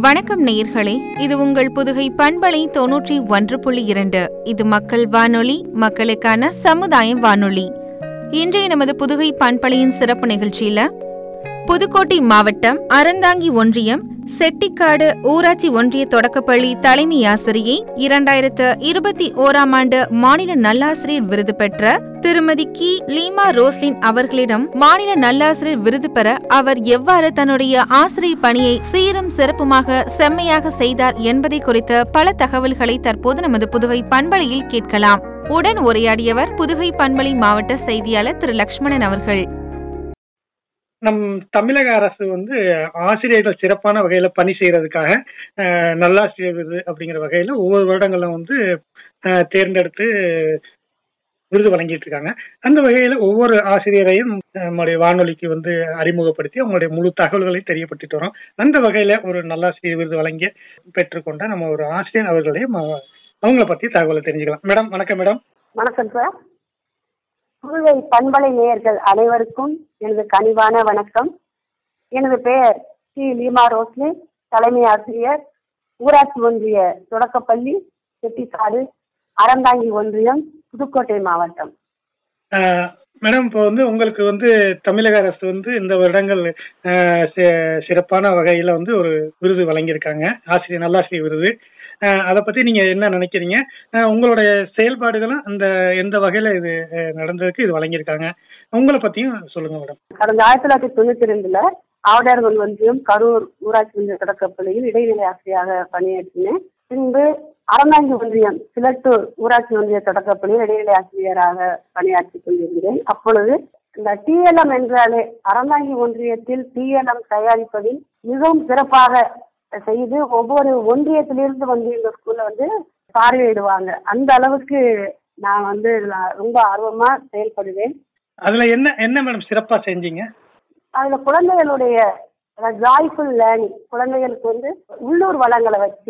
வணக்கம் நேயர்களே இது உங்கள் புதுகை பண்பலை தொன்னூற்றி ஒன்று புள்ளி இரண்டு இது மக்கள் வானொலி மக்களுக்கான சமுதாய வானொலி இன்றைய நமது புதுகை பண்பலையின் சிறப்பு நிகழ்ச்சியில புதுக்கோட்டை மாவட்டம் அறந்தாங்கி ஒன்றியம் செட்டிக்காடு ஊராட்சி ஒன்றிய தொடக்கப்பள்ளி தலைமை ஆசிரியை இரண்டாயிரத்து இருபத்தி ஓராம் ஆண்டு மாநில நல்லாசிரியர் விருது பெற்ற திருமதி கி லீமா ரோஸ்லின் அவர்களிடம் மாநில நல்லாசிரியர் விருது பெற அவர் எவ்வாறு தன்னுடைய ஆசிரியர் பணியை சீரும் சிறப்புமாக செம்மையாக செய்தார் என்பதை குறித்த பல தகவல்களை தற்போது நமது புதுகை பண்பலையில் கேட்கலாம் உடன் உரையாடியவர் புதுகை பண்பலை மாவட்ட செய்தியாளர் திரு லக்ஷ்மணன் அவர்கள் நம் தமிழக அரசு வந்து ஆசிரியர்கள் சிறப்பான வகையில பணி செய்யறதுக்காக அஹ், நல்லாசிரியர் விருது அப்படிங்கிற வகையில ஒவ்வொரு வருடங்களும் வந்து அஹ், தேர்ந்தெடுத்து விருது வழங்கிட்டு இருக்காங்க அந்த வகையில ஒவ்வொரு ஆசிரியரையும் நம்முடைய வானொலிக்கு வந்து அறிமுகப்படுத்தி அவங்களுடைய முழு தகவல்களை தெரியப்படுத்திட்டு வரோம் அந்த வகையில ஒரு நல்லாசிரியர் விருது வழங்கி பெற்றுக்கொண்ட நம்ம ஒரு ஆசிரியர் அவர்களையும் அஹ், அவங்கள பத்தி தகவலை தெரிஞ்சுக்கலாம் மேடம் வணக்கம் மேடம் வணக்கம் சார் புதுவை பண்பலை நேயர்கள் அனைவருக்கும் எனது கனிவான வணக்கம் எனது பெயர் சி லீமா ரோஸ்லி தலைமை ஆசிரியர் ஊராட்சி ஒன்றிய தொடக்கப்பள்ளி செட்டிக்காடு அறந்தாங்கி ஒன்றியம் புதுக்கோட்டை மாவட்டம் ஆஹ் மேடம் இப்போ வந்து உங்களுக்கு வந்து தமிழக அரசு வந்து இந்த வருடங்கள் ஆஹ் சி- சிறப்பான வகையில வந்து ஒரு விருது வழங்கியிருக்காங்க ஆசிரியர் நல்லாசிரியர் விருது ஆஹ் அதை பத்தி நீங்க என்ன நினைக்கிறீங்க ஆஹ் உங்களுடைய செயல்பாடுகளும் அந்த எந்த வகையில இது ஆஹ் நடந்ததுக்கு இது வழங்கியிருக்காங்க உங்களை பத்தியும் சொல்லுங்க மேடம் கடந்த ஆயிரத்தி தொள்ளாயிரத்தி தொண்ணூத்தி ரெண்டுல ஆவடார்கள் ஒன்றியம் கரூர் ஊராட்சி ஒன்றிய தொடக்கப்பள்ளியில் இடைநிலை ஆசிரியராக பணியாற்றினேன் பின்பு அறந்தாங்கி ஒன்றியம் சிலட்டூர் ஊராட்சி ஒன்றிய தொடக்கப்பள்ளியில் இடைநிலை ஆசிரியராக பணியாற்றி கொண்டிருந்தேன் அப்பொழுது இந்த டிஎல்எம் என்றாலே அறந்தாங்கி ஒன்றியத்தில் டிஎல்எம் தயாரிப்பதில் மிகவும் சிறப்பாக செய்து ஒவ்வொரு ஒன்றியத்திலிருந்து வந்து இந்த ஸ்கூல்ல வந்து பார்வையிடுவாங்க அந்த அளவுக்கு நான் வந்து இதுல ரொம்ப ஆர்வமா செயல்படுவேன் அதுல என்ன என்ன மேடம் சிறப்பா செஞ்சீங்க அதுல குழந்தைகளுடைய ஜாய்ஃபுல் லேர்னிங் குழந்தைகளுக்கு வந்து உள்ளூர் வளங்களை வச்சு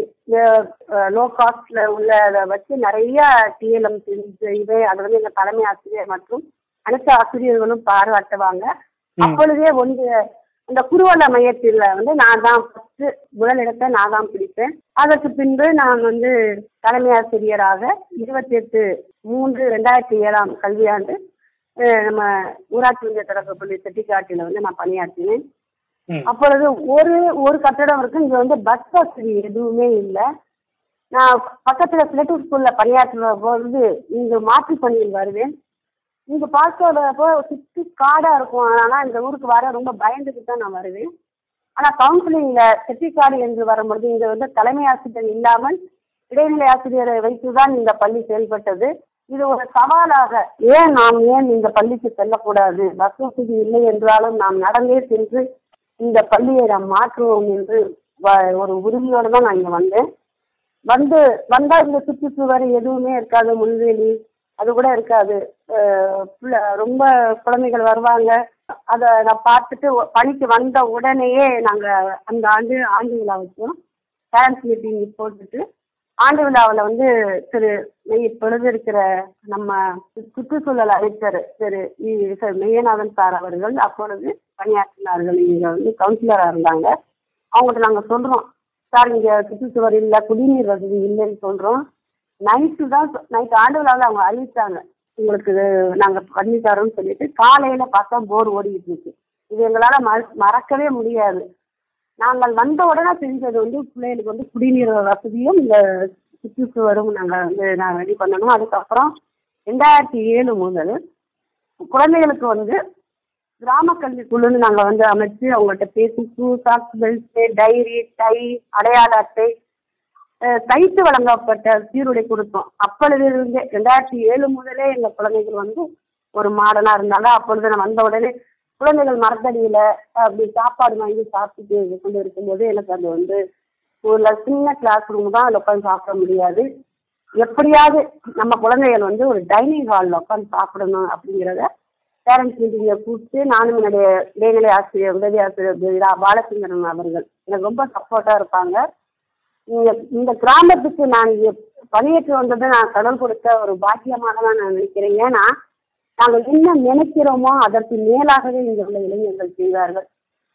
லோ காஸ்ட்ல உள்ள அதை வச்சு நிறைய டிஎல்எம் இதை அது வந்து எங்க தலைமை ஆசிரியர் மற்றும் அனைத்து ஆசிரியர்களும் பாராட்டுவாங்க அப்பொழுதே ஒன்று இந்த குருவல மையத்தில் வந்து நான் தான் ஃபர்ஸ்ட் முதலிடத்தை நான் தான் பிடிப்பேன் அதற்கு பின்பு நான் வந்து தலைமை ஆசிரியராக இருபத்தி எட்டு மூன்று ரெண்டாயிரத்தி ஏழாம் கல்வியாண்டு அஹ் நம்ம ஊராட்சி ஒன்றிய தொடக்கப்பள்ளி செட்டிக்காட்டில் வந்து நான் பணியாற்றினேன் ம். அப்பொழுது ஒரு ஒரு கட்டடம் இருக்கு இங்க வந்து பஸ் வசதி எதுவுமே இல்லை நான் பக்கத்துல சிலட்டூர் ஸ்கூல்ல பணியாற்றுற பொழுது இங்க மாற்றுப் பணியில் வருவேன் இங்க பார்க்கிறப்போ சுற்றி காடா இருக்கும் ஆனா இந்த ஊருக்கு வர ரொம்ப பயந்துட்டு தான் நான் வருவேன் ஆனா கவுன்சிலிங்ல செட்டிக்காடு என்று வரும்பொழுது இங்க வந்து தலைமை ஆசிரியர் இல்லாமல் இடைநிலை ஆசிரியரை வைத்துதான் இந்த பள்ளி செயல்பட்டது இது ஒரு சவாலாக ஏன் நாம் ஏன் இந்த பள்ளிக்கு செல்லக்கூடாது பஸ் வசதி இல்லை என்றாலும் நாம் நடந்தே சென்று இந்த பள்ளியை நாம் மாற்றுவோம் என்று வ- ஒரு உறுதியோடு தான் நான் இங்க வந்தேன் வந்து வந்தா இந்த சுற்றுச்சுவர் எதுவுமே இருக்காது முன்வெளி அது கூட இருக்காது அஹ் புள்ள- ரொம்ப குழந்தைகள் வருவாங்க அதை நான் பார்த்துட்டு ஒ- பணிக்கு வந்த உடனேயே நாங்க அந்த ஆண்டு ஆண்டு விழா வச்சோம் பேரண்ட்ஸ் மீட்டிங் போட்டுட்டு ஆண்டு விழாவில் வந்து திரு மெய் இப்பொழுது இருக்கிற நம்ம சுற்றுச்சூழல் அமைச்சர் திரு இ- சார் மெய்யநாதன் சார் அவர்கள் அப்பொழுது பணியாற்றினார்கள் இங்க வந்து கவுன்சிலராக இருந்தாங்க அவங்ககிட்ட நாங்கள் சொல்றோம் சார் இங்க சுற்றுச்சுவர் இல்லை குடிநீர் வசதி இல்லைன்னு சொல்றோம் நைட்டு தான் நைட் ஆண்டு விழாவில் அவங்க அறிவிச்சாங்க உங்களுக்கு இது நாங்க பண்ணி தரோம்னு சொல்லிட்டு காலையில பார்த்தா போர் ஓடிக்கிட்டு இருக்கு இது எங்களால மற- மறக்கவே முடியாது நாங்கள் வந்த உடனே செஞ்சது வந்து பிள்ளைகளுக்கு வந்து குடிநீர் வசதியும் இந்த சுற்றுச்சுவரும் நாங்கள் வந்து நான் ரெடி பண்ணணும் அதுக்கப்புறம் ரெண்டாயிரத்தி ஏழு முதல் குழந்தைகளுக்கு வந்து கிராம கல்வி குழுன்னு நாங்க வந்து அமைச்சு அவங்கள்ட்ட பேசி shoe socks belt diary tie அடையாள அட்டை அஹ், தைத்து வழங்கப்பட்ட சீருடை கொடுத்தோம் அப்பொழுதிலிருந்தே ரெண்டாயிரத்தி ஏழு முதலே எங்க குழந்தைகள் வந்து ஒரு மாடலா இருந்தாங்க அப்பொழுது நான் வந்த உடனே குழந்தைகள் மரத்தடியில அப்படி சாப்பாடு வாங்கி சாப்பிட்டு இது கொண்டு இருக்கும்போது எனக்கு அது வந்து ஒரு சின்ன கிளாஸ் ரூம் தான் அதில் உட்காந்து சாப்பிட முடியாது எப்படியாவது நம்ம குழந்தைகள் வந்து ஒரு டைனிங் ஹாலில் உட்காந்து சாப்பிடணும் அப்படிங்கிறத பேரண்ட்ஸ் மீட்டிங்கை கூப்பிட்டு நானும் என்னுடைய இடைநிலை ஆசிரியர் உதவி ஆசிரியர் இரா பாலச்சந்திரன் அவர்கள் எனக்கு ரொம்ப சப்போர்ட்டாக இருப்பாங்க இந்த இந்த கிராமத்துக்கு நான் இங்க பணியேற்று வந்ததை நான் கடவுள் கொடுத்த ஒரு பாக்கியமாக தான் நான் நினைக்கிறேன் ஏன்னா நாங்கள் என்ன நினைக்கிறோமோ அதற்கு மேலாகவே இங்கே உள்ள இளைஞர்கள் செய்வார்கள்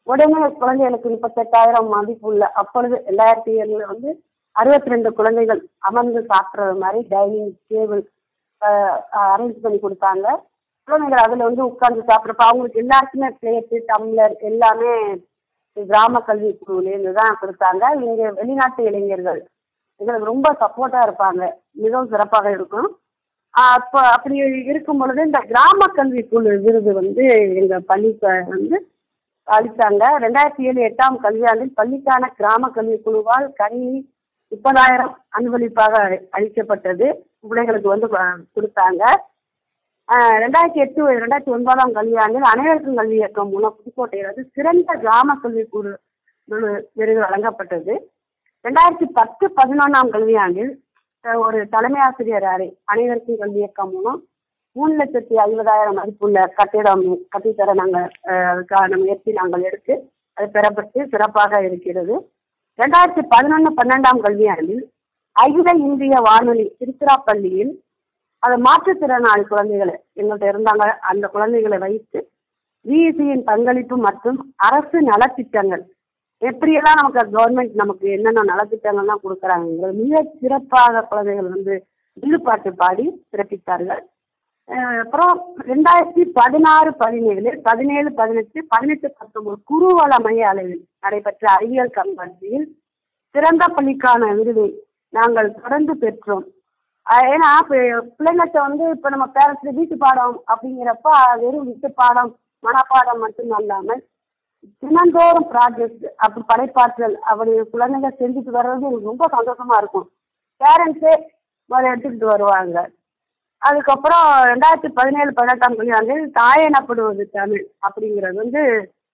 உடனே குழந்தைகளுக்கு முப்பத்தெட்டாயிரம் மதிப்புள்ள அப்பொழுது ரெண்டாயிரத்தி ஏழுல வந்து அறுபத்தி ரெண்டு குழந்தைகள் அமர்ந்து சாப்பிட்றது மாதிரி டைனிங் டேபிள் அரேஞ்ச் பண்ணி கொடுத்தாங்க குழந்தைகள் அதில் வந்து உட்கார்ந்து சாப்பிட்றப்ப அவங்களுக்கு எல்லாருக்குமே பிளேட்டு டம்ளர் எல்லாமே கிராம கல்வி குழுவிலேருந்து தான் கொடுத்தாங்க இங்கே வெளிநாட்டு இளைஞர்கள் எங்களுக்கு ரொம்ப சப்போர்ட்டாக இருப்பாங்க மிகவும் சிறப்பாக இருக்கும் அப்போ அப்படி இருக்கும் பொழுது இந்த கிராம கல்வி குழு விருது வந்து எங்கள் பள்ளிக்கு வந்து அளித்தாங்க ரெண்டாயிரத்தி ஏழு எட்டாம் கல்வியாண்டில் பள்ளிக்கான கிராம கல்வி குழுவால் கணினி முப்பதாயிரம் அன்பளிப்பாக அளிக்கப்பட்டது பிள்ளைகளுக்கு வந்து கொடுத்தாங்க ரெண்டாயிரத்தி எட்டு ரெண்டாயிரத்தி ஒன்பதாம் கல்வியாண்டில் அனைவருக்கும் கல்வி இயக்கம் மூலம் புதுக்கோட்டையில் வந்து சிறந்த கிராம கல்வி குழு விருது வழங்கப்பட்டது ரெண்டாயிரத்தி பத்து பதினொன்றாம் கல்வியாண்டில் ஒரு தலைமை ஆசிரியர் அறை அனைவருக்கும் கல்வி இயக்கம் மூலம் மூணு லட்சத்தி ஐம்பதாயிரம் மதிப்புள்ள கட்டிடம் கட்டித்தர நாங்கள் அதுக்கான முயற்சி நாங்கள் எடுத்து அது பெறப்பட்டு சிறப்பாக இருக்கிறது ரெண்டாயிரத்தி பதினொன்று பன்னெண்டாம் கல்வியாண்டில் அகில இந்திய வானொலி திருச்சிராப்பள்ளியில் அது மாற்றுத்திறனாளி குழந்தைகளை எங்கள்கிட்ட இருந்தாங்க அந்த குழந்தைகளை வைத்து விஇசியின் பங்களிப்பு மற்றும் அரசு நலத்திட்டங்கள் எப்படியெல்லாம் நமக்கு கவர்மெண்ட் நமக்கு என்னென்ன நலத்திட்டங்கள்லாம் கொடுக்குறாங்க மிக சிறப்பாக குழந்தைகள் வந்து வில்லுப்பாட்டு பாடி சிறப்பித்தார்கள் அப்புறம் ரெண்டாயிரத்தி பதினாறு பதினேழு பதினேழு பதினெட்டு பதினெட்டு பத்தொன்பது குருவள மைய அளவில் நடைபெற்ற அறிவியல் கண்காட்சியில் சிறந்த பள்ளிக்கான விருதை நாங்கள் தொடர்ந்து பெற்றோம் ஏன்னா பிள்ளைங்கள்ட்ட வந்து இப்போ நம்ம பேரண்ட்ஸ் வீட்டு பாடம் அப்படிங்கிறப்ப வெறும் வீட்டு பாடம் மனப்பாடம் மட்டும் அல்லாமல் தினந்தோறும் ப்ராஜெக்ட் அப்படி படைப்பாற்றல் அப்படி குழந்தைங்க செஞ்சுட்டு வர்றது எனக்கு ரொம்ப சந்தோஷமா இருக்கும் பேரண்ட்ஸே முதல்ல எடுத்துக்கிட்டு வருவாங்க அதுக்கப்புறம் ரெண்டாயிரத்தி பதினேழு பதினெட்டாம் கல்வியாண்டில் தாயெனப்படுவது தமிழ் அப்படிங்கிறது வந்து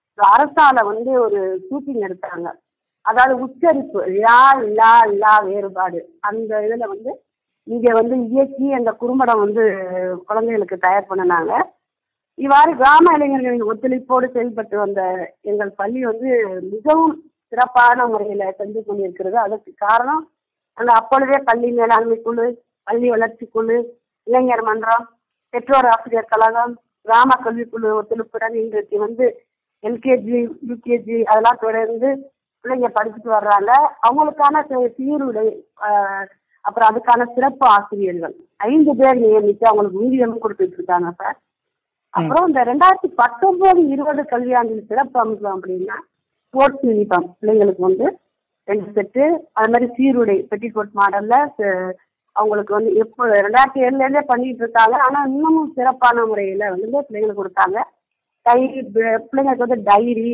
அரசால வந்து ஒரு ஷூட்டிங் எடுத்தாங்க அதாவது உச்சரிப்பு லா லா லா வேறுபாடு அந்த இதில் வந்து இங்கே வந்து இயக்கி அந்த குறும்படம் வந்து குழந்தைகளுக்கு தயார் பண்ணினாங்க இவ்வாறு கிராம இளைஞர்களின் ஒத்துழைப்போடு செயல்பட்டு வந்த எங்கள் பள்ளி வந்து மிகவும் சிறப்பான முறையில் செஞ்சு கொண்டிருக்கிறது அதற்கு காரணம் அந்த அப்பொழுதே பள்ளி மேலாண்மை குழு பள்ளி வளர்ச்சி குழு இளைஞர் மன்றம் பெற்றோர் ஆசிரியர் கழகம் கிராம கல்விக்குழு ஒத்துழைப்புடன் இன்றைக்கு வந்து எல்கேஜி யூகேஜி அதெல்லாம் தொடர்ந்து பிள்ளைங்க படிச்சுட்டு வர்றாங்க அவங்களுக்கான சீருடை அப்புறம் அதுக்கான சிறப்பு ஆசிரியர்கள் ஐந்து பேர் நியமித்து அவங்களுக்கு ஊதியமும் கொடுத்துட்டு இருக்காங்க சார் அப்புறம் இந்த ரெண்டாயிரத்தி பத்தொன்பது இருபது கல்வியாண்டில் சிறப்பு அம்சம் அப்படின்னா ஸ்போர்ட்ஸ் யூனிஃபார்ம் பிள்ளைங்களுக்கு வந்து ரெண்டு செட்டு அது மாதிரி சீருடை பெட்டிகோட் மாடல்ல அவங்களுக்கு வந்து எப்போ ரெண்டாயிரத்தி ஏழுலேருந்தே பண்ணிட்டு இருக்காங்க ஆனால் இன்னமும் சிறப்பான முறையில் வந்து பிள்ளைங்களுக்கு கொடுத்தாங்க டைரி பிள்ளைங்களுக்கு வந்து டைரி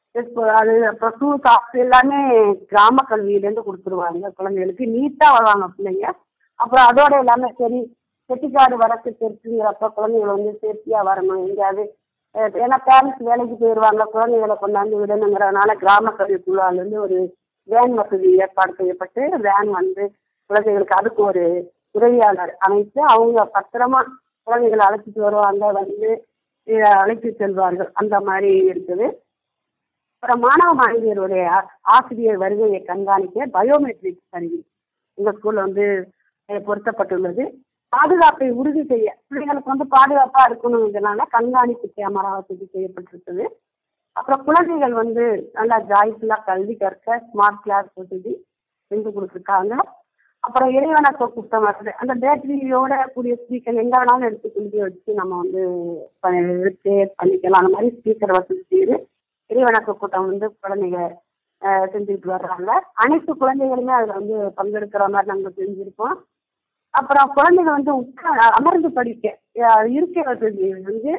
அது அப்புறம் ஷூ சாக்ஸ் எல்லாமே கிராம கல்வியிலேருந்து கொடுத்துருவாங்க குழந்தைகளுக்கு நீட்டாக வருவாங்க பிள்ளைங்க அப்புறம் அதோட எல்லாமே சரி செட்டிக்காடு வரக்கு தெரிச்சுங்கிறப்ப குழந்தைகள் வந்து சேஃப்டியாக வரணும் எங்கேயாவது ஏன்னா பேரண்ட்ஸ் வேலைக்கு போயிடுவாங்க குழந்தைகளை கொண்டாந்து விடணுங்கிறதுனால கிராம கல்வி குழுவாலேருந்து ஒரு வேன் வசதி ஏற்பாடு செய்யப்பட்டு வேன் வந்து குழந்தைகளுக்கு அதுக்கு ஒரு உதவியாளர் அமைத்து அவங்க பத்திரமா குழந்தைகளை அழைச்சிட்டு வருவாங்க வந்து அழைத்து செல்வார்கள் அந்த மாதிரி இருக்குது அப்புறம் மாணவ மாணவியருடைய ஆசிரியர் வருகையை கண்காணிக்க பயோமெட்ரிக் கருவி இந்த ஸ்கூலில் வந்து பொருத்தப்பட்டுள்ளது பாதுகாப்பை உறுதி செய்ய பிள்ளைங்களுக்கு வந்து பாதுகாப்பாக இருக்கணுங்கிறதுனால கண்காணிப்பு கேமரா வசதி செய்யப்பட்டிருக்குது அப்புறம் குழந்தைகள் வந்து நல்லா ஜாய்ஃபுல்லாக கல்வி கற்க ஸ்மார்ட் கிளாஸ் வசதி செஞ்சு கொடுத்துருக்காங்க அப்புறம் இறைவணக்க கூட்டம் வருது அந்த பேட்டரியோட கூடிய ஸ்பீக்கர் எங்கே வேணாலும் எடுத்து கொண்டு வச்சு நம்ம வந்து எடுத்து பண்ணிக்கலாம் அந்த மாதிரி ஸ்பீக்கர் வசதி செய்து இறைவணக்க கூட்டம் வந்து குழந்தைங்க செஞ்சுட்டு வர்றாங்க அனைத்து குழந்தைகளுமே அதில் வந்து பங்கெடுக்கிற மாதிரி நாங்கள் செஞ்சுருக்கோம் அப்புறம் குழந்தைங்க வந்து உட்கார் அமர்ந்து படிக்க இருக்கை வசதி வந்து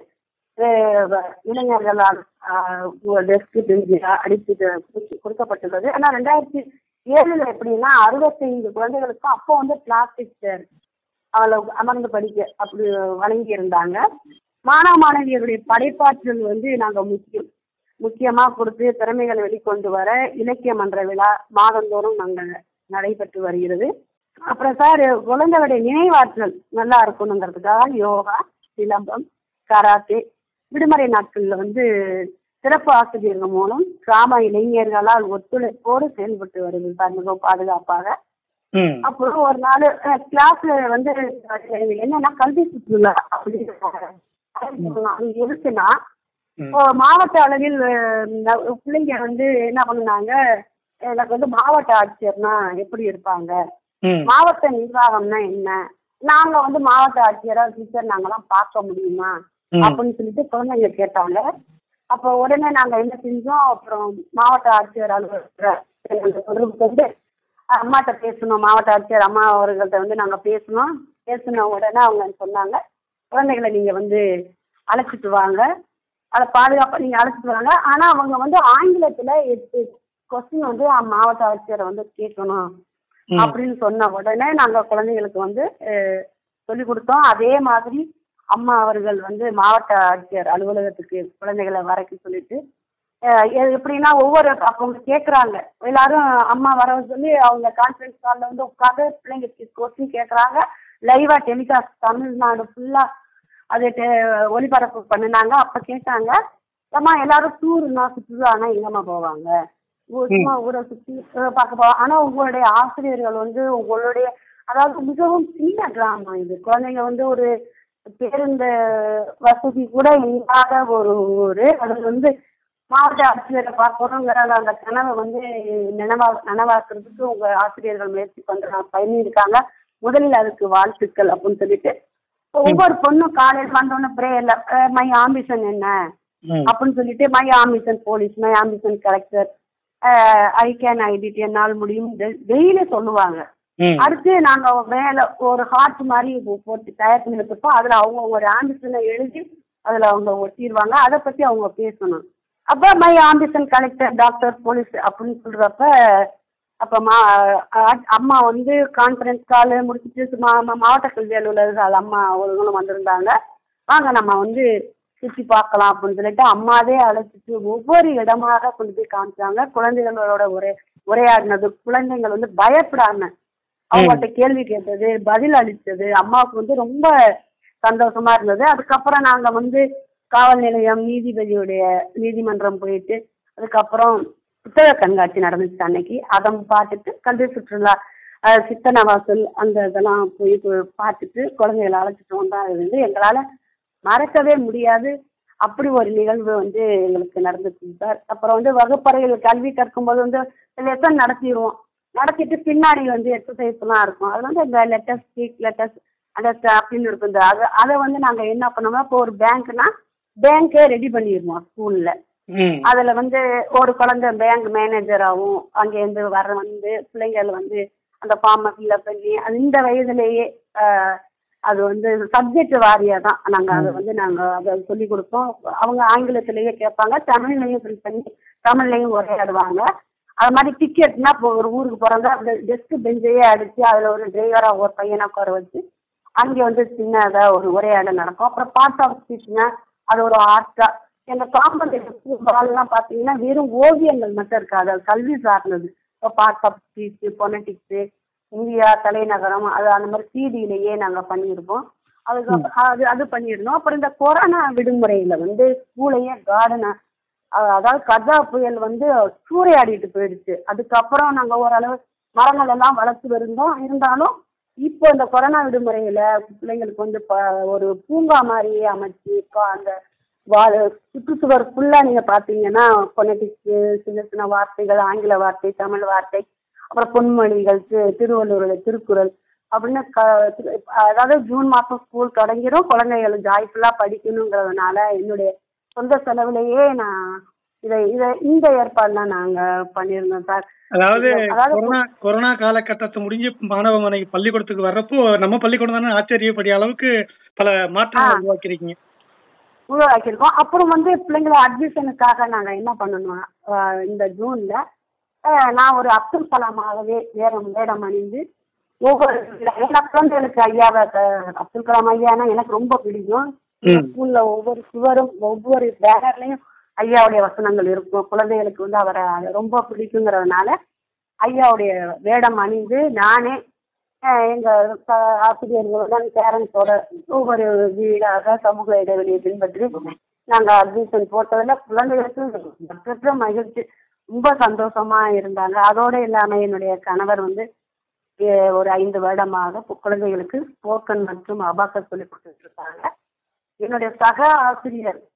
இளைஞர்களால் டெஸ்க் பெஞ்சு அடித்து கொடுக்கப்பட்டுள்ளது ஆனால் ரெண்டாயிரத்தி ஏழுல எப்படின்னா அறுபத்தைந்து குழந்தைகளுக்கும் அப்போ வந்து பிளாஸ்டிக் சேர் அதில் அமர்ந்து படிக்க அப்படி வழங்கி இருந்தாங்க மாணவ மாணவியருடைய படைப்பாற்றல் வந்து நாங்கள் முக்கியம் முக்கியமாக கொடுத்து திறமைகளை வெளிக்கொண்டு வர இலக்கிய மன்ற விழா மாதந்தோறும் நாங்கள் நடைபெற்று வருகிறது அப்புறம் சார் குழந்தைகளுடைய நினைவாற்றல் நல்லா இருக்கணுங்கிறதுக்காக யோகா சிலம்பம் கராத்தே விடுமுறை நாட்களில் வந்து சிறப்பு ஆசிரியர்கள் மூலம் கிராம இளைஞர்களால் ஒத்துழைப்போடு செயல்பட்டு வருது சார் மிகவும் பாதுகாப்பாக அப்புறம் ஒரு நாள் கிளாஸ் வந்து என்னன்னா கல்வி சுற்றுலா அப்படின்னு அது எதுக்குன்னா ம். இப்போ மாவட்ட அளவில் அஹ், ந- பிள்ளைங்க வந்து என்ன பண்ணுனாங்க எனக்கு வந்து மாவட்ட ஆட்சியர்னா எப்படி இருப்பாங்க ம் மாவட்ட நிர்வாகம்னா என்ன நாங்க வந்து மாவட்ட ஆட்சியரா டீச்சர் நாங்கெல்லாம் பார்க்க முடியுமா ம். அப்படின்னு சொல்லிட்டு குழந்தைங்க கேட்டாங்க அப்போ உடனே நாங்க என்ன செஞ்சோம் அப்புறம் மாவட்ட ஆட்சியர் அலுவலர் எங்களுக்கு தொடர்பு கொண்டு அம்மாட்ட பேசணும் மாவட்ட ஆட்சியர் அம்மா அவர்கள்ட்ட வந்து நாங்க பேசணும் பேசின உடனே அவங்க சொன்னாங்க குழந்தைகளை நீங்க வந்து அழைச்சிட்டு வாங்க அதை பாதுகாப்பா நீங்க அழைச்சிட்டு வாங்க ஆனா அவங்க வந்து ஆங்கிலத்துல எட்டு கொஸ்டின் வந்து மாவட்ட ஆட்சியரை வந்து கேட்கணும் ம். அப்படின்னு சொன்ன உடனே நாங்க குழந்தைங்களுக்கு வந்து அஹ், சொல்லி கொடுத்தோம் அதே மாதிரி அம்மா அவர்கள் வந்து மாவட்ட ஆட்சியர் அலுவலகத்துக்கு குழந்தைகளை வரைக்க சொல்லிட்டு அஹ், எ- எப்படின்னா ஒவ்வொரு அவங்க கேட்குறாங்க எல்லாரும் அம்மா வர சொல்லி அவங்க கான்ஃபரன்ஸ் காலில் வந்து உட்காந்து பிள்ளைங்க கொஸ்டின் கேட்குறாங்க லைவா டெலிகாஸ்ட் தமிழ்நாடு ஃபுல்லா அது டெ- ஒளிபரப்பு பண்ணினாங்க அப்ப கேட்டாங்க அம்மா எல்லாரும் டூர்னா சுற்றுலானா எங்கம்மா போவாங்க ஊ- சும்மா ஊரை சுற்றி பார்க்க போவாங்க ஆனா உங்களுடைய ஆசிரியர்கள் வந்து உங்களுடைய அதாவது மிகவும் சின்ன கிராமம் இது குழந்தைங்க வந்து ஒரு பேருந்து வசதி கூட இல்லாத ஒரு ஊர் அது வந்து மாவட்ட ஆட்சியரை பார்க்கணுங்கிற அந்த கனவை வந்து நினைவா நனவாக்குறதுக்கு உங்க ஆசிரியர்கள் முயற்சி பண்றாங்க பண்ணியிருக்காங்க முதலில் அதுக்கு வாழ்த்துக்கள் அப்படின்னு சொல்லிட்டு ஒவ்வொரு பொண்ணும் காலையில் வந்தோடனே பிரேயர்ல மை ஆம்பிஷன் என்ன ம். அப்படின்னு சொல்லிட்டு my ambition police my ambition collector I can ஐடிடி என்னால் முடியும் டெய்லி சொல்லுவாங்க ம். அடுத்து நாங்க மேல ஒரு ஹார்ட் மாதிரி போ- போட்டு தயார் பண்ணி வச்சிருப்போம் அதுல அவங்க ஒரு ஆம்பிஷனை எழுதி அதுல அவங்க ஒட்டிடுவாங்க அதை பத்தி அவங்க பேசணும் அப்ப my ambition collector doctor police அப்படின்னு சொல்றப்ப அப்ப மா அ- அம்மா வந்து கான்ஃபரன்ஸ் கால் முடிச்சுட்டு மா- மா- மாவட்ட கல்வி அலுவலர்கள் அம்மா அவர்களும் வந்திருந்தாங்க வாங்க நம்ம வந்து சுற்றி பார்க்கலாம் அப்படின்னு சொல்லிட்டு அம்மாவே அழைச்சிட்டு ஒவ்வொரு இடமாக கொண்டு போய் காமிச்சாங்க குழந்தைகளோட உரை உரையாடினது குழந்தைகள் வந்து பயப்படாம அவங்கள்ட்ட கேள்வி கேட்டது பதில் அளித்தது அம்மாவுக்கு வந்து ரொம்ப சந்தோஷமா இருந்தது அதுக்கப்புறம் நாங்க வந்து காவல் நிலையம் நீதிபதியுடைய நீதிமன்றம் போயிட்டு அதுக்கப்புறம் புத்தக கண்காட்சி நடந்துச்சு அன்னைக்கு அதை பார்த்துட்டு கல்வி சுற்றுலா அஹ், சித்தன வாசல் அந்த இதெல்லாம் போய் போ- பார்த்துட்டு குழந்தைகளை அழைச்சிட்டு வந்தா அது வந்து எங்களால மறக்கவே முடியாது அப்படி ஒரு நிகழ்வு வந்து எங்களுக்கு நடந்துச்சு சார் அப்புறம் வந்து வகுப்பறையில் கல்வி கற்கும்போது வந்து லெசன் நடத்திடுவோம் நடத்திட்டு பின்னாடி வந்து எக்ஸசைஸ்லாம் இருக்கும் அது வந்து இந்த லெட்டஸ் ஸ்பீக் லெட்டஸ் அந்த அப்படின்னு இருக்கும் இந்த அதை அதை வந்து நாங்கள் என்ன பண்ணோம்னா இப்போ ஒரு பேங்க்னா பேங்க்கே ரெடி பண்ணிடுவோம் ஸ்கூலில் ம். அதுல வந்து ஒரு குழந்தை பேங்க் மேனேஜராகவும் அங்கேருந்து வர வந்து பிள்ளைங்கள் வந்து அந்த ஃபார்மை ஃபில்அப் பண்ணி அது இந்த வயதுலேயே ஆஹ், அது வந்து சப்ஜெக்ட் வாரியா தான் நாங்க அதை வந்து நாங்க அதை சொல்லி கொடுப்போம் அவங்க ஆங்கிலத்திலேயே கேட்பாங்க தமிழ்லையும் ஃபில் பண்ணி தமிழ்லையும் உரையாடுவாங்க அது மாதிரி டிக்கெட்னா இப்போ ஒரு ஊருக்கு போறாங்க அந்த டெஸ்க் பெஞ்சையே அடிச்சு அதுல ஒரு டிரைவரா ஒரு பையனை உட்கார வச்சு அங்கே வந்து சின்னதா ஒரு உரையாடல் நடக்கும் அப்புறம் பார்ட் ஆஃப் ஸ்பீச்னா அது ஒரு ஆர்ட்டா எங்க காம்படிஷன் பால்லாம் பார்த்தீங்கன்னா வெறும் ஓவியங்கள் மட்டும் இருக்காது அது கல்வி சார்ந்தது இப்போ part of speech phonetics India தலைநகரம் அது அந்த மாதிரி சிடியிலேயே நாங்கள் பண்ணியிருப்போம் அதுக்கு அது அது பண்ணியிருந்தோம் அப்புறம் இந்த கொரோனா விடுமுறையில் வந்து ஸ்கூலையே கார்டனை அதாவது கஜா புயல் வந்து சூறையாடிட்டு போயிடுச்சு அதுக்கப்புறம் நாங்கள் ஓரளவு மரங்கள் எல்லாம் வளர்த்து இருந்தோம் இருந்தாலும் இப்போ இந்த கொரோனா விடுமுறையில பிள்ளைங்களுக்கு வந்து ப- ஒரு பூங்கா மாதிரியே அமைச்சு இப்போ அந்த வா- சுற்றுச்சுவர் ஃபுல்லா நீங்க பாத்தீங்கன்னா பொனட்டிக்ஸ் சின்ன சின்ன வார்த்தைகள் ஆங்கில வார்த்தை தமிழ் வார்த்தை அப்புறம் பொன்மொழிகள் தி- திருவள்ளுவர் திருக்குறள் அப்படின்னு க திரு- அதாவது ஜூன் மாசம் ஸ்கூல் தொடங்கிடும் குழந்தைகள் ஜாய்ஃபுல்லா படிக்கணுங்கிறதுனால என்னுடைய சொந்த செலவுலயே நான் இதை இதை இந்த ஏற்பாடுலாம் நாங்க பண்ணியிருந்தோம் சார் அதாவது அதாவது கொரோனா கொரோனா காலகட்டத்தை முடிஞ்சு மாணவ மாணவி பள்ளிக்கூடத்துக்கு வர்றப்போ நம்ம பள்ளிக்கூடம் தானே ஆச்சரியப்படிய அளவுக்கு பல மாற்றங்கள் உருவாக்கிருக்கீங்க உருவாக்கியிருக்கோம் அப்புறம் வந்து பிள்ளைங்களை அட்மிஷனுக்காக நாங்க என்ன பண்ணணும் ஆஹ் இந்த ஜூன்ல ஆஹ் நான் ஒரு அப்துல் கலாமாகவே வேடம் வேடம் அணிந்து ஒவ்வொரு எல்லா குழந்தைகளுக்கு ஐயாவை க- அப்துல் கலாம் ஐயானா எனக்கு ரொம்ப பிடிக்கும் ம். ஸ்கூல்ல ஒவ்வொரு சுவரும் ஒவ்வொரு பேனர்லயும் ஐயாவுடைய வசனங்கள் இருக்கும் குழந்தைகளுக்கு வந்து அவரை ரொம்ப பிடிக்குங்கிறதுனால ஐயாவுடைய வேடம் அணிந்து நானே ஆஹ் எங்க ச- ஆசிரியர்களுடன் பேரண்ட்ஸோட ஒவ்வொரு வீடாக சமூக இடைவெளியை பின்பற்றி நாங்க அட்மிஷன் போட்டதுல குழந்தைகளுக்கு மற்றற்ற மகிழ்ச்சி ரொம்ப சந்தோஷமா இருந்தாங்க அதோட இல்லாம என்னுடைய கணவர் வந்து எ- ஒரு ஐந்து வருடமாக கு- குழந்தைகளுக்கு ஸ்போக்கன் மற்றும் அபாக்கஸ் சொல்லி கொடுத்துட்டு இருக்காங்க என்னுடைய சக ஆசிரியர்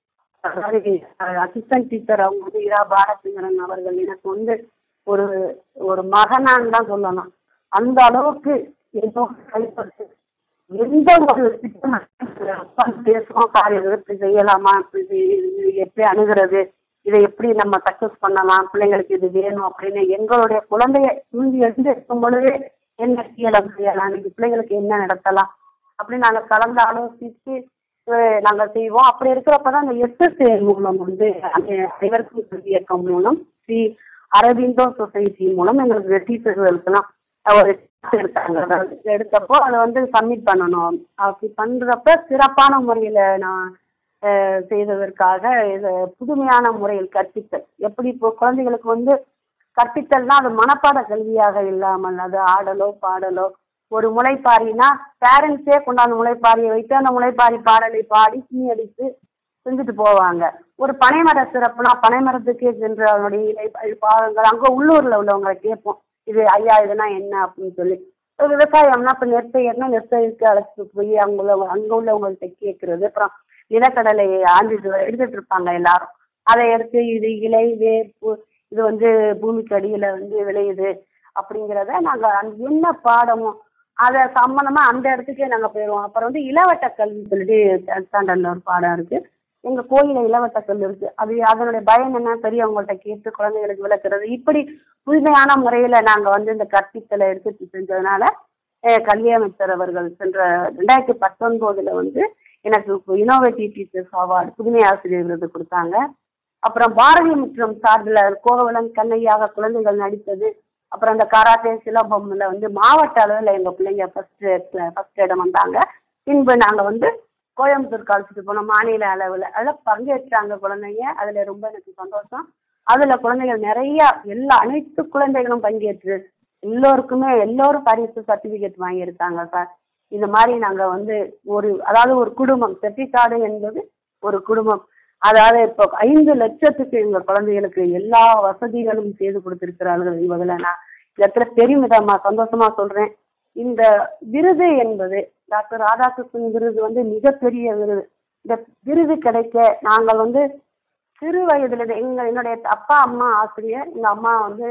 அதாவது அசிஸ்டன்ட் டீச்சர் அவங்க வந்து இரா பாலச்சந்திரன் அவர்கள் எனக்கு வந்து ஒரு ஒரு மகனான்னு தான் சொல்லணும் அந்த அளவுக்கு என்னோட கைப்பற்று எந்த ஒரு திட்டம் அப்பா பேசுவோம் காரியம் எப்படி செய்யலாமா இப்படி செய்- இது எப்படி அணுகிறது இதை எப்படி நம்ம சக்சஸ் பண்ணலாம் பிள்ளைங்களுக்கு இது வேணும் அப்படின்னு எங்களுடைய குழந்தைய தூண்டி எழுந்து இருக்கும் பொழுதே என்ன செய்யலாம் செய்யலாம் இன்னைக்கு பிள்ளைங்களுக்கு என்ன நடத்தலாம் அப்படின்னு நாங்க கலந்து ஆலோசித்து அஹ் நாங்க செய்வோம் அப்படி இருக்கிறப்பதான் அந்த எஸ்எஸ்ஏ மூலம் வந்து அந்த அனைவருக்கும் கல்வி இயக்கம் மூலம் ஸ்ரீ அரவிந்தோ சொசைட்டி மூலம் எங்களுக்கு டீச்சர்களுக்கெல்லாம் ஒரு class எடுத்தாங்க அதாவது எடுத்தப்போ அதை வந்து சப்மிட் பண்ணணும் அப்படி பண்றப்ப சிறப்பான முறையில நான் அஹ், செய்ததற்காக இது புதுமையான முறையில் கற்பித்தல் எப்படி இப்போ குழந்தைகளுக்கு வந்து கற்பித்தல்னா அது மனப்பாட கல்வியாக இல்லாமல் அது ஆடலோ பாடலோ ஒரு முளைப்பாரினா பேரண்ட்ஸே கொண்டாந்து முளைப்பாரியை வைத்து அந்த முளைப்பாரி பாடலை பாடி சீனி அடித்து செஞ்சுட்டு போவாங்க ஒரு பனைமர சிறப்புனா பனைமரத்துக்கு சென்று அதனுடைய இலை ப- பாகங்கள் அங்க உள்ளூர்ல உள்ளவங்களை கேட்போம் இது ஐயா இதுனா என்ன அப்படின்னு சொல்லி இப்ப விவசாயம்னா இப்ப நெற்பயிர்னா நெற்பயிருக்கு அழைச்சிட்டு போய் அவங்க அங்க உள்ளவங்கள்ட்ட கேட்கறது அப்புறம் நிலக்கடலை ஆஞ்சிட்டு எடுத்துட்டு இருப்பாங்க எல்லாரும் அதை எடுத்து இது இலை வேர் பூ- இது வந்து பூமிக்கு அடியில வந்து விளையுது அப்படிங்கிறத நாங்க அந்த என்ன பாடமோ அதை சம்பந்தமா அந்த இடத்துக்கே நாங்க போயிடுவோம் அப்புறம் வந்து இளவட்ட கல்வி சொல்லிட்டு ஸ்டாண்டர்ட்ல ஒரு பாடம் இருக்கு எங்க கோயில இளவட்ட கல் இருக்கு அது அதனுடைய பயன் என்ன பெரியவங்கள்ட்ட கேட்டு குழந்தைகளுக்கு விளக்குறது இப்படி புதுமையான முறையில நாங்க வந்து இந்த கற்பித்தலை எடுத்துட்டு செஞ்சதுனால அஹ் கல்வி அமைச்சர் அவர்கள் சென்ற ரெண்டாயிரத்தி பத்தொன்பதுல வந்து எனக்கு இனோவேட்டிவ் டீச்சர்ஸ் அவார்டு புதுமை ஆசிரியர் விருது கொடுத்தாங்க அப்புறம் பாரதி முற்றம் சார்பில் கோவலன் கண்ணையாக குழந்தைகள் நடித்தது அப்புறம் இந்த கராத்தே சிலம்பம்ல வந்து மாவட்ட அளவில் எங்க பிள்ளைங்க ஃபர்ஸ்ட் ஃபர்ஸ்ட் இடம் வந்தாங்க பின்பு நாங்க வந்து கோயம்புத்தூர் அழைச்சிட்டு போனோம் மாநில அளவில் அதில் பங்கேற்றாங்க குழந்தைங்க அதுல ரொம்ப எனக்கு சந்தோஷம் அதுல குழந்தைகள் நிறைய எல்லா அனைத்து குழந்தைகளும் பங்கேற்று எல்லோருக்குமே எல்லோரும் பரிசு சர்டிபிகேட் வாங்கியிருக்காங்க சார் இந்த மாதிரி நாங்க வந்து ஒரு அதாவது ஒரு குடும்பம் செட்டிக்காடு என்பது ஒரு குடும்பம் அதாவது இப்போ ஐந்து லட்சத்துக்கு எங்க குழந்தைகளுக்கு எல்லா வசதிகளும் செய்து கொடுத்திருக்கிறார்கள் என்பதுல நான் இந்த இடத்துல பெருமிதமா சந்தோஷமா சொல்றேன் இந்த விருது என்பது டாக்டர் ராதாகிருஷ்ணன் விருது வந்து மிகப்பெரிய விருது இந்த விருது கிடைக்க நாங்கள் வந்து சிறு வயதுல இருந்து எங்க என்னுடைய அப்பா அம்மா ஆசிரியர் எங்க அம்மா வந்து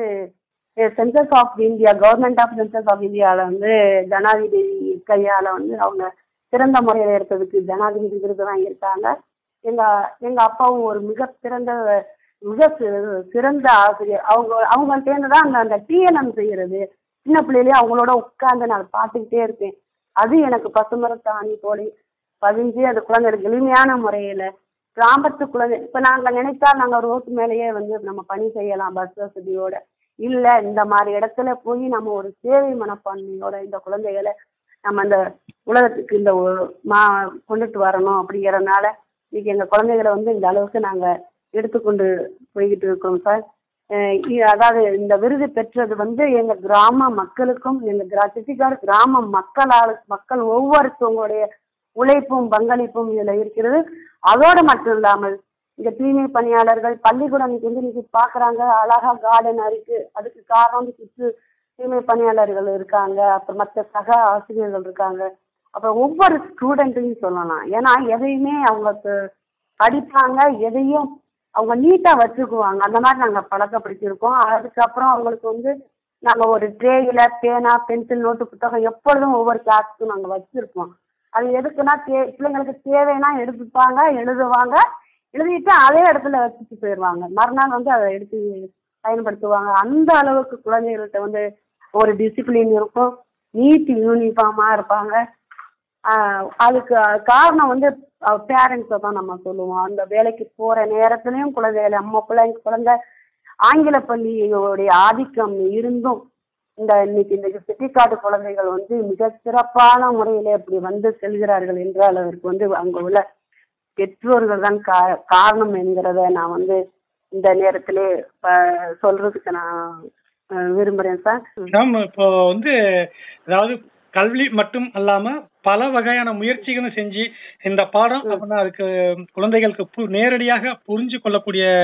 census of India government of census of இந்தியாவில் வந்து ஜனாதிபதி கையால வந்து அவங்க சிறந்த முறையில் இருக்கிறதுக்கு ஜனாதிபதி விருது வாங்கியிருக்காங்க எங்க எங்க அப்பாவும் ஒரு மிக சிறந்த மிக சி- சிறந்த ஆசிரியர் அவங்க அவங்கள்ட்ட தான் அந்த அந்த டிஎன்எம் செய்யறது சின்ன பிள்ளையிலேயே அவங்களோட உட்கார்ந்து நான் பார்த்துக்கிட்டே இருக்கேன் அது எனக்கு பசுமரத்தாணி போலி பதிஞ்சு அது குழந்தைகளுக்கு எளிமையான முறையில கிராமத்து குழந்தை இப்ப நாங்க நினைத்தா நாங்க ரோட்டு மேலேயே வந்து நம்ம பணி செய்யலாம் பஸ் வசதியோட இல்ல இந்த மாதிரி இடத்துல போய் நம்ம ஒரு சேவை மனப்பான்மையோட இந்த குழந்தைகளை நம்ம இந்த உலகத்துக்கு இந்த ஒ- மா கொண்டுட்டு வரணும் அப்படிங்கறதுனால இன்னைக்கு எங்க குழந்தைகளை வந்து இந்த அளவுக்கு நாங்க எடுத்துக்கொண்டு போய்கிட்டு இருக்கோம் சார் அஹ் இ- அதாவது இந்த விருது பெற்றது வந்து எங்க கிராம மக்களுக்கும் எங்க கிரா சிட்டிக்காடு கிராம மக்களால் மக்கள் ஒவ்வொருத்தவங்களுடைய உழைப்பும் பங்களிப்பும் இதுல இருக்கிறது அதோடு மட்டும் இல்லாமல் இந்த தூய்மை பணியாளர்கள் பள்ளிக்கூடம் இன்னைக்கு வந்து இன்னைக்கு பாக்குறாங்க அழகா கார்டன் இருக்கு அதுக்கு காரணம் வந்து சுற்று தூய்மை பணியாளர்கள் இருக்காங்க அப்புறம் மற்ற சக ஆசிரியர்கள் இருக்காங்க அப்புறம் ஒவ்வொரு ஸ்டூடெண்ட்டையும் சொல்லலாம் ஏன்னா எதையுமே அவங்க ப- படிப்பாங்க எதையும் அவங்க நீட்டா வச்சுக்குவாங்க அந்த மாதிரி நாங்க பழக்கப்படுத்தியிருக்கோம் அதுக்கப்புறம் அவங்களுக்கு வந்து நாங்க ஒரு ட்ரேயில பேனா பென்சில் நோட்டு புத்தகம் எப்பொழுதும் ஒவ்வொரு கிளாஸுக்கும் நாங்க வச்சிருப்போம் அது எதுக்குன்னா தே பிள்ளைங்களுக்கு தேவைன்னா எடுத்துப்பாங்க எழுதுவாங்க எழுதிட்டு அதே இடத்துல வச்சுட்டு போயிடுவாங்க மறுநாள் வந்து அதை எடுத்து பயன்படுத்துவாங்க அந்த அளவுக்கு குழந்தைகள்கிட்ட வந்து ஒரு டிசிப்ளின் இருக்கும் நீட் யூனிஃபார்மா இருப்பாங்க ஆஹ் அதுக்கு காரணம் வந்து பேரண்ட்ஸை தான் நம்ம சொல்லுவோம் அந்த வேலைக்கு போற நேரத்துலயும் குழந்தைகளை நம்ம பிள்ளைங்க குழந்தை ஆங்கில பள்ளியோடைய ஆதிக்கம் இருந்தும் இந்த இன்னைக்கு இந்த சிட்டிக்காட்டு குழந்தைகள் வந்து மிக சிறப்பான முறையில இப்படி வந்து செல்கிறார்கள் என்றால் அதற்கு வந்து அங்க உள்ள பெற்றோர்கள் தான் கா காரணம் என்கிறத நான் வந்து இந்த நேரத்திலே ப- சொல்றதுக்கு நான் அஹ், விரும்புறேன் சார் மேம் இப்போ வந்து அதாவது கல்வி மட்டும் அல்லாம பல வகையான முயற்சிகளும் செஞ்சு இந்த பாடம் அப்படின்னா அதுக்கு குழந்தைகளுக்கு பு- நேரடியாக புரிஞ்சு கொள்ளக்கூடிய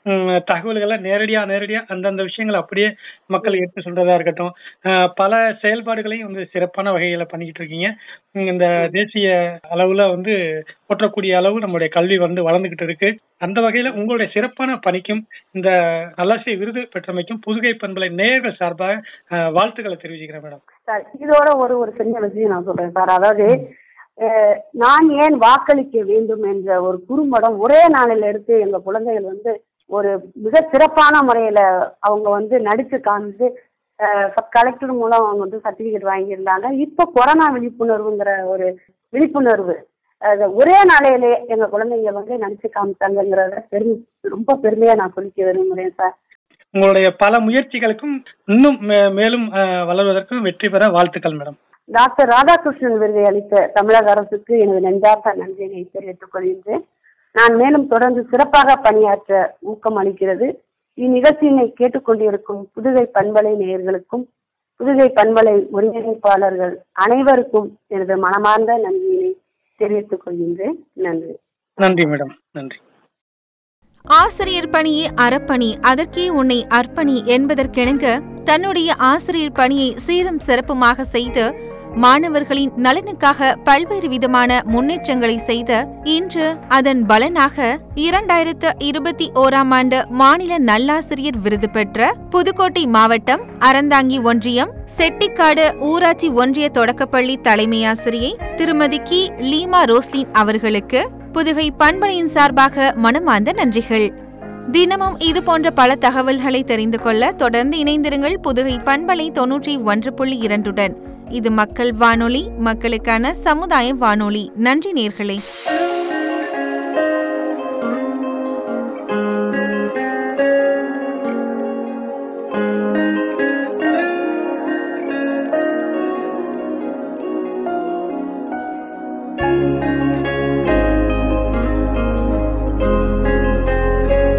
ம், தகவல்களை நேரடியா நேரடியா அந்தந்த விஷயங்களை அப்படியே மக்கள் எடுத்து சொல்றதா இருக்கட்டும் அஹ், பல செயல்பாடுகளையும் வந்து சிறப்பான வகையில பண்ணிக்கிட்டு இருக்கீங்க ம், இந்த தேசிய அளவுல வந்து போற்றக்கூடிய அளவு நம்மளுடைய கல்வி வந்து வளர்ந்துகிட்டு இருக்கு அந்த வகையில உங்களுடைய சிறப்பான பணிக்கும் இந்த நல்லாசிரிய விருது பெற்றமைக்கும் புதுகை பண்பலை நேயர்கள் சார்பாக அஹ், வாழ்த்துக்களை தெரிவிச்சுக்கிறேன் மேடம் சார் இதோட ஒரு ஒரு சின்ன விஷயம் நான் சொல்றேன் சார் அதாவது அஹ், நான் ஏன் வாக்களிக்க வேண்டும் என்ற ஒரு குறும்படம் ஒரே நாளில் எடுத்து எங்க குழந்தைகள் வந்து ஒரு மிக சிறப்பான முறையில அவங்க வந்து நடிச்சு காமிச்சு சப் கலெக்டர் மூலம் அவங்க வந்து சர்டிபிகேட் வாங்கியிருந்தாங்க இப்போ கொரோனா விழிப்புணர்வுங்கிற ஒரு விழிப்புணர்வு அது ஒரே நாளையிலே எங்க குழந்தைங்க வந்து நடிச்சு காமிச்சாங்கிறத பெருமை ரொம்ப பெருமையா நான் சொல்லிக்க விரும்புறேன் சார் உங்களுடைய பல முயற்சிகளுக்கும் இன்னும் மே- மேலும் அஹ், வளர்வதற்கும் வெற்றி பெற வாழ்த்துக்கள் மேடம் டாக்டர் ராதாகிருஷ்ணன் விருதை அளித்த தமிழக அரசுக்கு எனது நெஞ்சார்ந்த நன்றியை தெரிவித்துக் கொள்கின்றேன் நான் மேலும் தொடர்ந்து சிறப்பாக பணியாற்ற ஊக்கம் அளிக்கிறது இந்நிகழ்ச்சியினை கேட்டுக்கொண்டிருக்கும் புதுகை பண்பலை நேயர்களுக்கும் புதுகை பண்பலை ஒருங்கிணைப்பாளர்கள் அனைவருக்கும் எனது மனமார்ந்த நன்றியினை தெரிவித்துக் கொள்கின்றேன் நன்றி நன்றி மேடம் நன்றி ஆசிரியர் பணியே அறப்பணி அதற்கே உன்னை அர்ப்பணி என்பதற்கிணங்க தன்னுடைய ஆசிரியர் பணியை சீரும் சிறப்புமாக செய்து மாணவர்களின் நலனுக்காக பல்வேறு விதமான முன்னேற்றங்களை செய்த இன்று அதன் பலனாக இரண்டாயிரத்து இருபத்தி ஓராம் ஆண்டு மாநில நல்லாசிரியர் விருது பெற்ற புதுக்கோட்டை மாவட்டம் அறந்தாங்கி ஒன்றியம் செட்டிக்காடு ஊராட்சி ஒன்றிய தொடக்கப்பள்ளி தலைமை ஆசிரியை திருமதி கி லீமா ரோஸ்லின் அவர்களுக்கு புதுகை பண்பலையின் சார்பாக மனமார்ந்த நன்றிகள் தினமும் இது போன்ற பல தகவல்களை தெரிந்து கொள்ள தொடர்ந்து இணைந்திருங்கள் புதுகை பண்பலை தொன்னூற்றி ஒன்று புள்ளி இரண்டுடன் இது மக்கள் வானொலி மக்களுக்கான சமுதாய வானொலி நன்றி நேர்களே